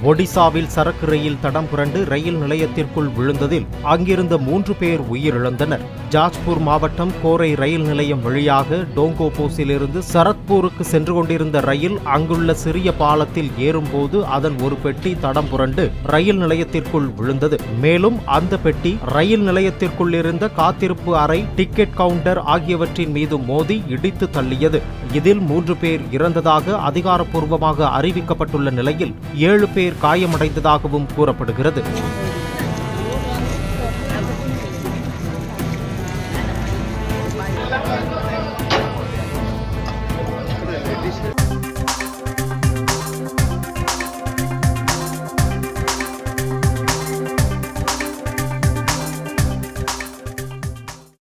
ஒடிசாவில் சரக்கு ரயில் தடம் புரண்டு ரயில் நிலையத்திற்குள் விழுந்ததில் அங்கிருந்த மூன்று பேர் உயிரிழந்தனர் ஜாஜ்பூர் மாவட்டம் கோரை ரயில் நிலையம் வழியாக டோங்கோபோஸிலிருந்து சரத்பூருக்கு சென்று கொண்டிருந்த ரயில் அங்குள்ள சிறிய பாலத்தில் ஏறும்போது அதன் ஒரு பெட்டி தடம் புரண்டு ரயில் நிலையத்திற்குள் விழுந்தது மேலும் அந்த பெட்டி ரயில் நிலையத்திற்குள் இருந்த காத்திருப்பு அறை டிக்கெட் கவுண்டர் ஆகியவற்றின் மீது மோதி இடித்து தள்ளியது இதில் மூன்று பேர் இறந்ததாக அதிகாரப்பூர்வமாக அறிவிக்கப்பட்டுள்ள நிலையில் ஏழு பேர் காயமடைந்ததாகவும் கூறப்படுகிறது